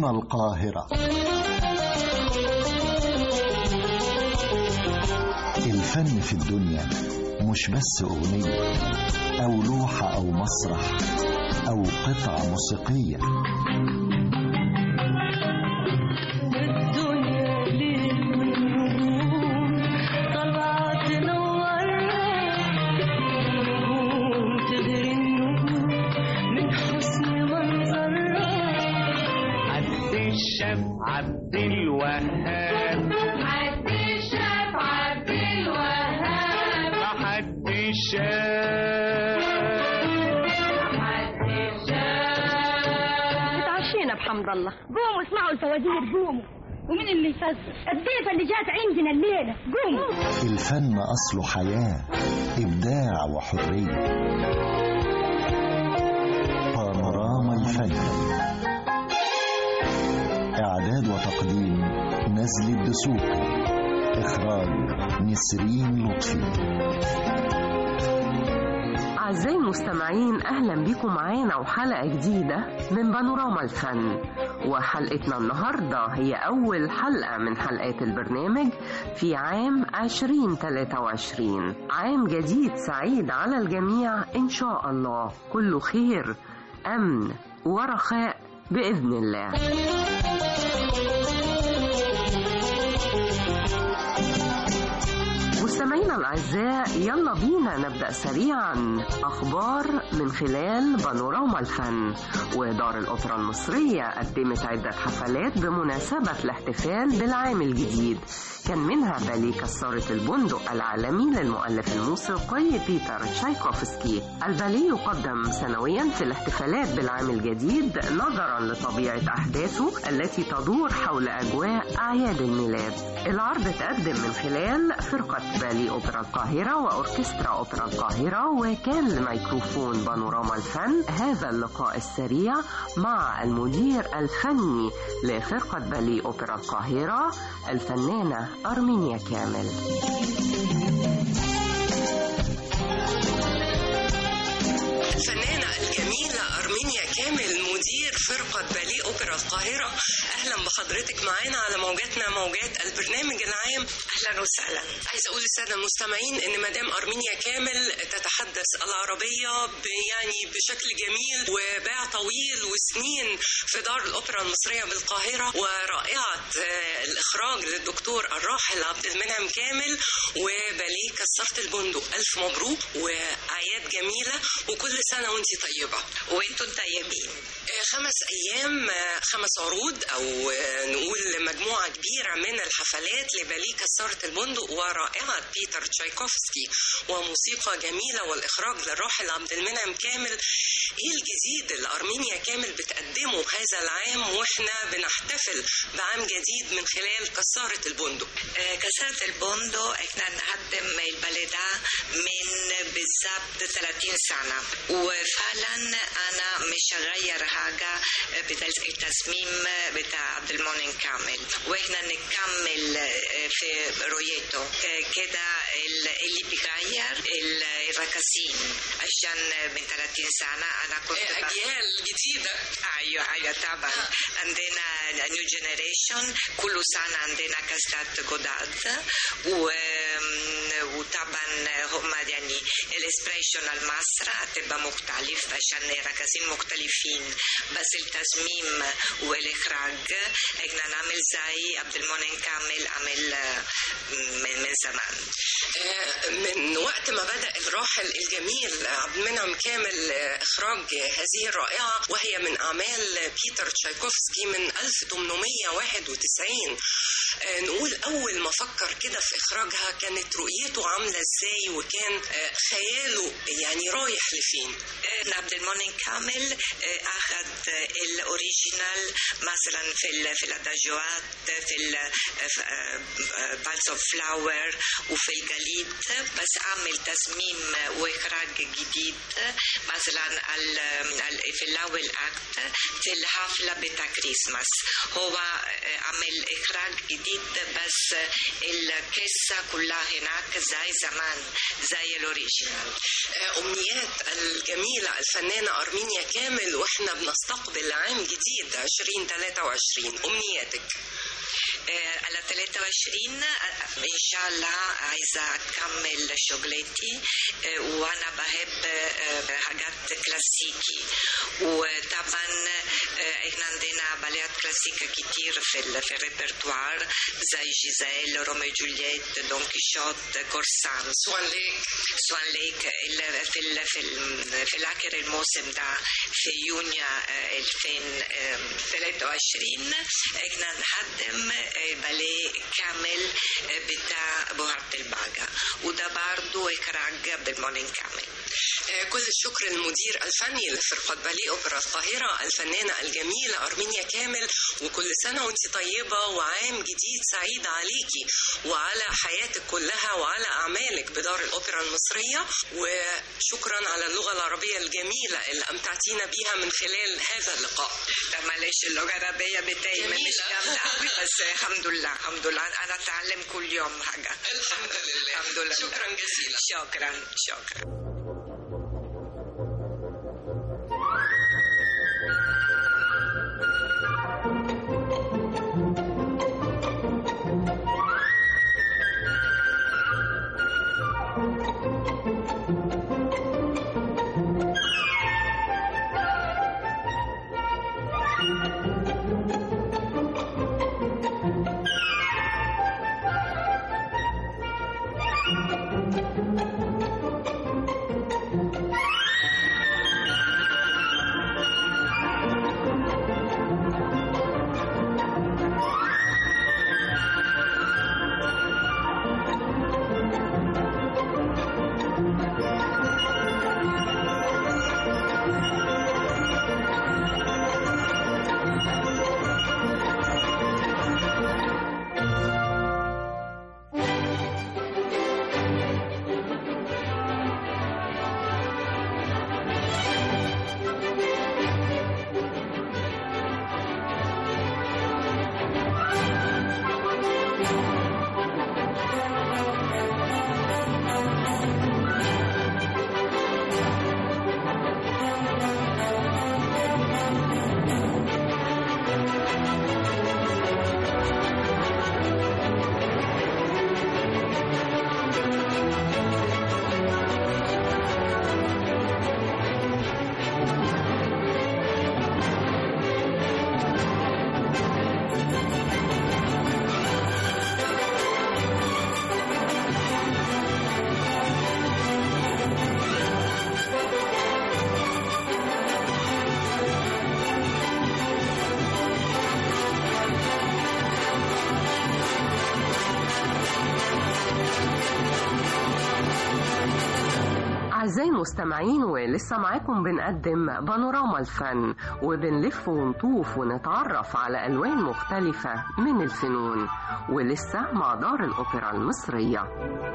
بانوراما القاهرة الفن في الدنيا مش بس أغنية أو لوحة أو مسرح أو قطعة موسيقية الدنيا ليل ونجوم طلعت تنورنا نجوم تغري النجوم من حسن منظرها عبد الشاب عبد الوهاب عبد الشاف عبد الوهاب عبد الشاب عبد الشاف اتعشينا بحمد الله قوموا اسمعوا الفوازير قوموا ومين اللي يفزر الضيفة اللي جات عندنا الليلة قوموا الفن أصله حياة إبداع وحرية بانوراما الفن إعداد وتقديم نزل الدسوقي إخراج نسرين لطفي أعزائي المستمعين أهلا بكم معانا وحلقة جديدة من بانوراما الفن وحلقتنا النهاردة هي أول حلقة من حلقات البرنامج في عام 2023 عام جديد سعيد على الجميع إن شاء الله كله خير أمن ورخاء بإذن الله مستمعينا الأعزاء يلا بينا نبدأ سريعا أخبار من خلال بانوراما الفن ودار الأوبرا المصرية قدمت عدة حفلات بمناسبة الاحتفال بالعام الجديد كان منها باليه كسارة البندق العالمي للمؤلف الموسيقي بيتر تشايكوفسكي الباليه يقدم سنويا في الاحتفالات بالعام الجديد نظرا لطبيعة أحداثه التي تدور حول أجواء أعياد الميلاد العرض تقدم من خلال فرقة بالي أوبرا القاهرة وأوركسترا أوبرا القاهرة وكان لميكروفون بانوراما الفن هذا اللقاء السريع مع المدير الفني لفرقة بالي أوبرا القاهرة الفنانة أرمينيا كامل الفنانة الجميلة أرمينيا كامل مدير فرقة باليه أوبرا القاهرة أهلا بحضرتك معانا على موجاتنا موجات البرنامج العام أهلا وسهلا عايزة أقول للسادة المستمعين إن مدام أرمينيا كامل تتحدث العربية ب- يعني بشكل جميل وباع طويل وسنين في دار الأوبرا المصرية بالقاهرة ورائعة آه، الإخراج للدكتور الراحل عبد المنعم كامل وباليه كسرت البندق ألف مبروك وأعياد جميلة وكل سنة وانت طيبة وانتم طيبين خمس أيام آه، خمس عروض أو آه، نقول مجموعة كبيرة من الحفلات لباليه كسرت البندق ورائعة بيتر تشايكوفسكي وموسيقى جميلة والإخراج للراحل عبد المنعم كامل إيه الجديد اللي أرمينيا كامل بتقدمه هذا العام وإحنا بنحتفل بعام جديد من خلال كسارة البندق كسرت البوندو احنا نقدم الباليه ده من بالظبط 30 سنة وفعلا انا مش هغير حاجة بتاع التصميم بتاع عبد المؤمن كامل واحنا نكمل في رؤيته كده اللي بيغير الرقاصين عشان من 30 سنة انا كنت آه، أجيال جديدة ايوه ايوه طبعا عندنا نيو جنريشن كل سنه عندنا كاستات جداد و وطبعا هم يعني الاسبريشن المسرح هتبقى مختلف عشان الرقاصين مختلفين بس التصميم والاخراج احنا نعمل زي عبد المؤمن كامل عمل آه، من, من زمان آه، من وقت ما بدأ الراحل الجميل عبد المنعم كامل آه، إخراج هذه الرائعة وهي من أعمال بيتر تشايكوفسكي من 1891 آه، نقول أول ما فكر كده في إخراجها كانت رؤيته عاملة إزاي وكان آه، خياله يعني رايح لفين آه، عبد المؤمن كامل آه، اخذ آه، الاوريجينال مثلا في ال- في الاداجوات في بالز اوف فلاور وفي الجليد بس عمل تصميم واخراج جديد مثلا ال- ال- في الاول اكت في الحفله بتاع كريسماس هو آه، عمل اخراج جديد جديد بس القصة كلها هناك زي زمان زي الأوريجينال آه، أمنيات الجميلة الفنانة أرمينيا كامل وإحنا بنستقبل عام جديد 2023 أمنياتك آه، على 23 آه، إن شاء الله عايزة أكمل شغلتي آه، وأنا بحب آه، حاجات كلاسيكي وطبعا آه، إحنا عندنا باليات كلاسيكة كتير في ال- في الريpertoire زي جيزيل روميو جولييت دون كيشوت كورسان سوان ليك سوان ليك ال- في ال- في ال- في الاخر الموسم ده في يونيو آه، 2023 احنا نقدم آه، باليه كامل آه، بتاع بهارة الباقة وده برضه إخراج بالمونين كامل آه، كل الشكر للمدير الفني لفرقة باليه أوبرا القاهرة الفنانة الجميلة أرمينيا كامل وكل سنة وانت طيبة وعام جديد سعيد عليكي وعلى حياتك كلها وعلى أعمالك بدار الأوبرا المصرية وشكرا على اللغة العربية الجميلة اللي أمتعتينا بيها من خلال هذا اللقاء لا معلش اللغة العربية بتاعي جميلة. مش جامدة قوي بس الحمد لله الحمد لله أنا أتعلم كل يوم حاجة الحمد لله الحمد لله شكرا جزيلا شكرا شكرا أعزائي المستمعين ولسه معاكم بنقدم بانوراما الفن وبنلف ونطوف ونتعرف على ألوان مختلفة من الفنون ولسه مع دار الأوبرا المصرية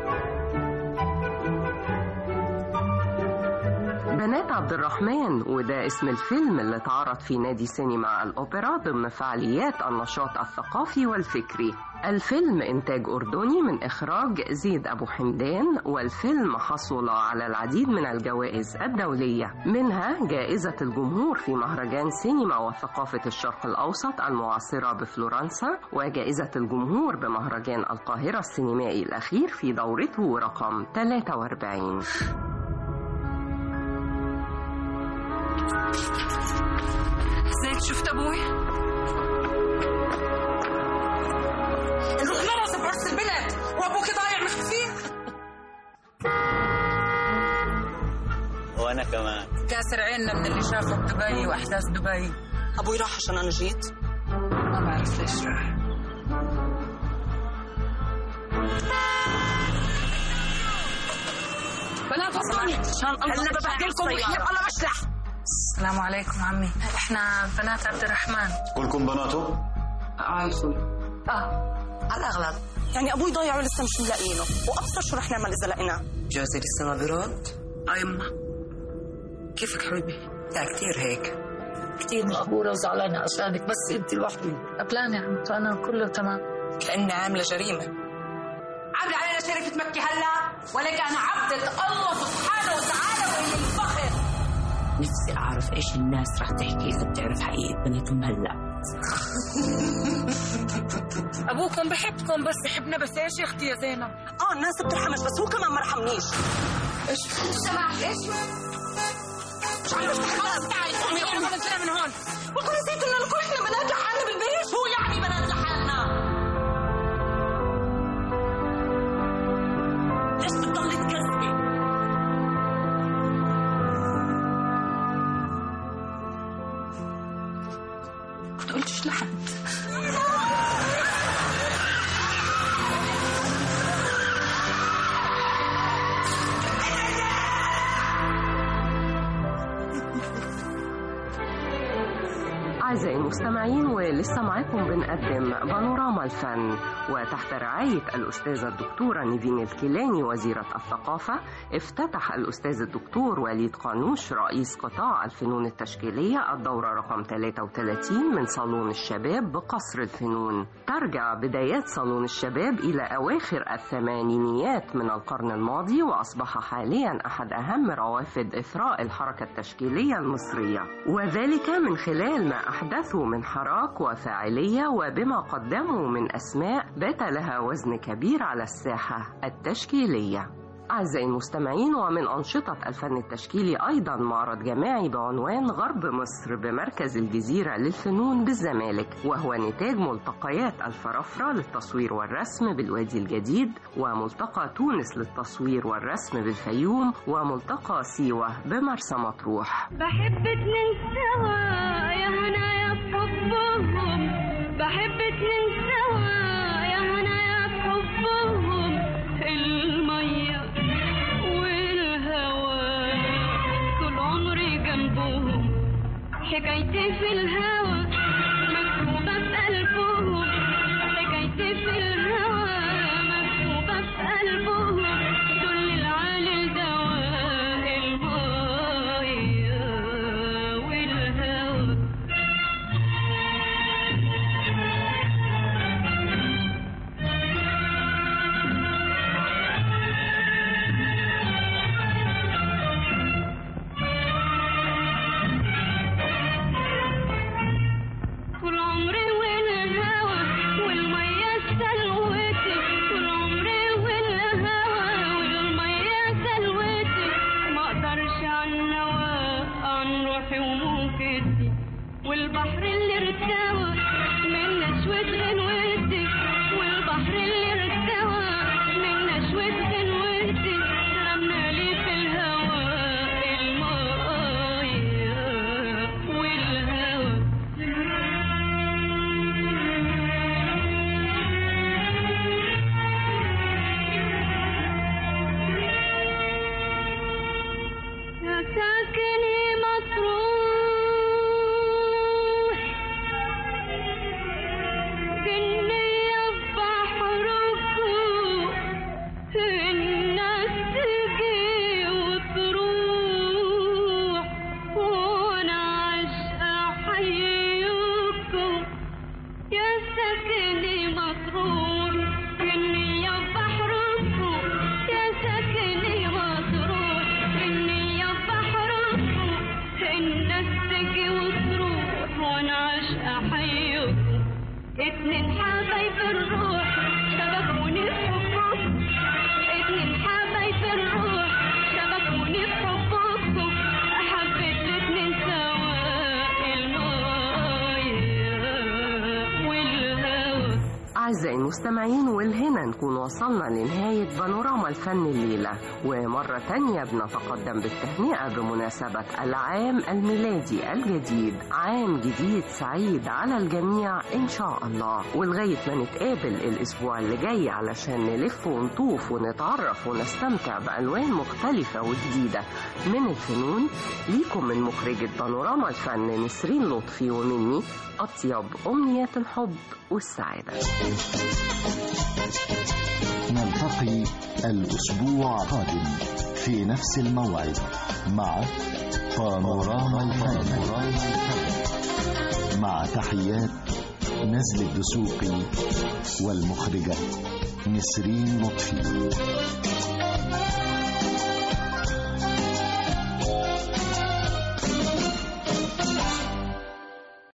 بنات عبد الرحمن وده اسم الفيلم اللي اتعرض في نادي سينما الأوبرا ضمن فعاليات النشاط الثقافي والفكري الفيلم إنتاج أردني من إخراج زيد أبو حمدان والفيلم حصل على العديد من الجوائز الدولية منها جائزة الجمهور في مهرجان سينما وثقافة الشرق الأوسط المعاصرة بفلورنسا وجائزة الجمهور بمهرجان القاهرة السينمائي الأخير في دورته رقم 43 زيد شفت ابوي الرحمن راسب راس البلد وابوك ضايع مختفي وانا كمان كاسر عيننا من اللي شافه بدبي واحداث دبي ابوي راح عشان انا جيت ما بعرف ليش راح بنات وصلوني عشان الله ببهدلكم وحياة الله بشلح السلام عليكم عمي احنا بنات عبد الرحمن كلكم بناته عايشوا اه على الأغلب يعني ابوي ضايع ولسه مش ملاقينه وابصر شو رح نعمل اذا لقيناه جوزي لسه ما برد اه يما كيفك حبيبي لا كتير هيك كثير مقهورة وزعلانة عشانك بس انت لوحدك قبلان يا عم انا كله تمام كأني عاملة جريمة عاملة علينا شريفة مكة هلا ولك أنا عبدة الله سبحانه وتعالى وإلى الفخر نفسي أعرف إيش الناس رح تحكي إذا بتعرف حقيقة بنتهم هلا أبوكم بحبكم بس يحبنا بس إيش يا أختي يا زينب اه الناس بترحمش بس هو كمان ما رحمنيش إيش سمعت إيش مش عم بفتح خلاص تعي قومي قومي نزلنا من هون بكون نسيت انه نكون احنا بنات لحالنا بالبيت شو يعني بنات لحالنا ليش بتضلي تكذبي كنت قلتش لحد أعزائي المستمعين ولسه معاكم بنقدم بانوراما الفن وتحت رعاية الأستاذة الدكتورة نيفين الكيلاني وزيرة الثقافة افتتح الأستاذ الدكتور وليد قانوش رئيس قطاع الفنون التشكيلية الدورة رقم 33 من صالون الشباب بقصر الفنون ترجع بدايات صالون الشباب إلى أواخر الثمانينيات من القرن الماضي وأصبح حاليا أحد أهم روافد إثراء الحركة التشكيلية المصرية وذلك من خلال ما أحدثوا من حراك وفاعلية وبما قدموا من أسماء بات لها وزن كبير على الساحة التشكيلية أعزائي المستمعين ومن أنشطة الفن التشكيلي أيضا معرض جماعي بعنوان غرب مصر بمركز الجزيرة للفنون بالزمالك وهو نتاج ملتقيات الفرافرة للتصوير والرسم بالوادي الجديد وملتقى تونس للتصوير والرسم بالفيوم وملتقى سيوة بمرسى مطروح بحب اتنين سوا يا هنا يا حبهم بحب اتنين سوا يا هنا يا حبهم المية والهوا طول عمري جنبهم حكايتي في الهوا مكتوبة في قلبهم حكايتي في الهوا مكتوبة في قلبهم دول العالي دواء المية والهوا طول عمري والهوى والمية سلوتي طول عمري والهوى والمية سلوتي ما اقدرش عن نوا عن روحي وموجتي والبحر اللي ارتوى من نشوة غنوتي والبحر اللي ارتوى من نشوة غنوتي رمنا لي في الهوى المية والهوى يا ساكني مطروح كني بحركم الناس تجي وتروح وانا عشقة حيكم يا ساكني مطروح كني بحركم يا ساكني مطروح كني بحركم الناس تجي وتروح وانا عشقة حيكم اتنين حبايب الروح شبكوني في حبكم اتنين حبايب الروح شبكوني في حبكم حبيت الاتنين سوا المية والهوى أعزائي المستمعين والهنا نكون وصلنا لنهاية بانوراما الفن الليلة ومرة تانية بنتقدم بالتهنئة بمناسبة العام الميلادي الجديد عام جديد سعيد على الجميع إن شاء الله ولغاية ما نتقابل الأسبوع اللي جاي علشان نلف ونطوف ونتعرف ونستمتع بألوان مختلفة وجديدة من الفنون ليكم من مخرجة بانوراما الفن نسرين لطفي ومني أطيب أمنيات الحب والسعادة نلتقي الأسبوع القادم في نفس الموعد مع بانوراما الفن مع تحيات نزل الدسوقي والمخرجة نسرين لطفي